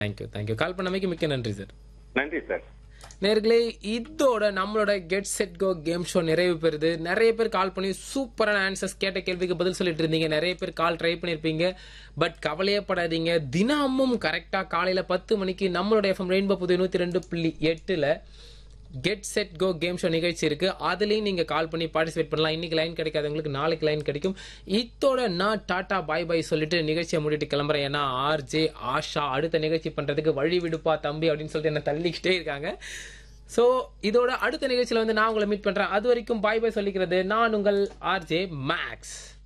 thank you thank you கால் பண்ணமைக்கு மிக்க நன்றி sir நன்றி சார் நேர்களே இதோட நம்மளோட get set go game show நிறைவு பெறுது நிறைய பேர் கால் பண்ணி சூப்பரான ஆன்சர்ஸ் கேட்ட கேள்விக்கு பதில் சொல்லிட்டு இருந்தீங்க நிறைய பேர் கால் ட்ரை பண்ணியிருப்பீங்க பட் கவலையே படாதீங்க தினமும் கரெக்டாக காலையில் பத்து மணிக்கு நம்மளோட எஃப்எம் ரெயின்போ புது நூற்றி ரெண்டு புள்ளி எட்டில் get set go game show நிகழ்ச்சி இருக்கு அதுலயும் நீங்க கால் பண்ணி பார்ட்டிசிபேட் பண்ணலாம் இன்னைக்கு லைன் கிடைக்காதவங்களுக்கு நாளைக்கு லைன் கிடைக்கும் இத்தோட நான் டாடா பாய் பாய் சொல்லிட்டு நிகழ்ச்சியை முடிட்டு கிளம்புறேன் ஏன்னா ஆர்ஜே ஆஷா அடுத்த நிகழ்ச்சி பண்றதுக்கு வழி விடுப்பா தம்பி அப்படின்னு சொல்லிட்டு என்ன தள்ளிக்கிட்டே இருக்காங்க ஸோ இதோட அடுத்த நிகழ்ச்சியில வந்து நான் உங்களை மீட் பண்றேன் அது வரைக்கும் பாய் பாய் சொல்லிக்கிறது நான் உங்கள் ஆர்ஜே மேக்ஸ்